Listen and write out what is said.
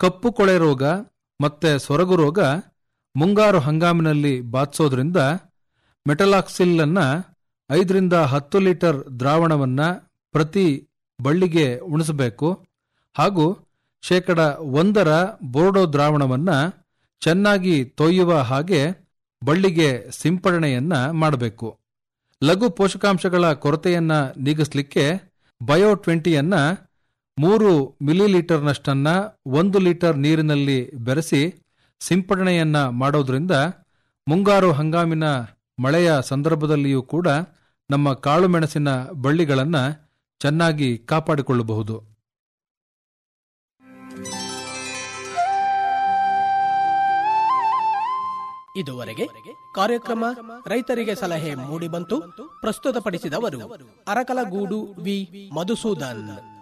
ಕಪ್ಪು ಕೊಳೆ ರೋಗ ಮತ್ತೆ ಸೊರಗು ರೋಗ ಮುಂಗಾರು ಹಂಗಾಮಿನಲ್ಲಿ ಬಾಧಿಸೋದ್ರಿಂದ ಮೆಟಲಾಕ್ಸಿಲ್ ಅನ್ನ ಐದರಿಂದ ಹತ್ತು ಲೀಟರ್ ದ್ರಾವಣವನ್ನ ಪ್ರತಿ ಬಳ್ಳಿಗೆ ಉಣಿಸಬೇಕು ಹಾಗೂ ಶೇಕಡ ಒಂದರ ಬೋರ್ಡೋ ದ್ರಾವಣವನ್ನ ಚೆನ್ನಾಗಿ ತೊಯ್ಯುವ ಹಾಗೆ ಬಳ್ಳಿಗೆ ಸಿಂಪಡಣೆಯನ್ನ ಮಾಡಬೇಕು ಲಘು ಪೋಷಕಾಂಶಗಳ ಕೊರತೆಯನ್ನ ನೀಗಿಸಲಿಕ್ಕೆ ಬಯೋ ಟ್ವೆಂಟಿಯನ್ನ ಮೂರು ಮಿಲಿಲೀಟರ್ನಷ್ಟನ್ನ ಒಂದು ಲೀಟರ್ ನೀರಿನಲ್ಲಿ ಬೆರೆಸಿ ಸಿಂಪಡಣೆಯನ್ನ ಮಾಡೋದ್ರಿಂದ ಮುಂಗಾರು ಹಂಗಾಮಿನ ಮಳೆಯ ಸಂದರ್ಭದಲ್ಲಿಯೂ ಕೂಡ ನಮ್ಮ ಕಾಳು ಮೆಣಸಿನ ಬಳ್ಳಿಗಳನ್ನ ಚೆನ್ನಾಗಿ ಕಾಪಾಡಿಕೊಳ್ಳಬಹುದು ಇದುವರೆಗೆ ಕಾರ್ಯಕ್ರಮ ರೈತರಿಗೆ ಸಲಹೆ ಮೂಡಿಬಂತು ಪ್ರಸ್ತುತಪಡಿಸಿದವರು ಅರಕಲಗೂಡು ವಿ ಮಧುಸೂದನ್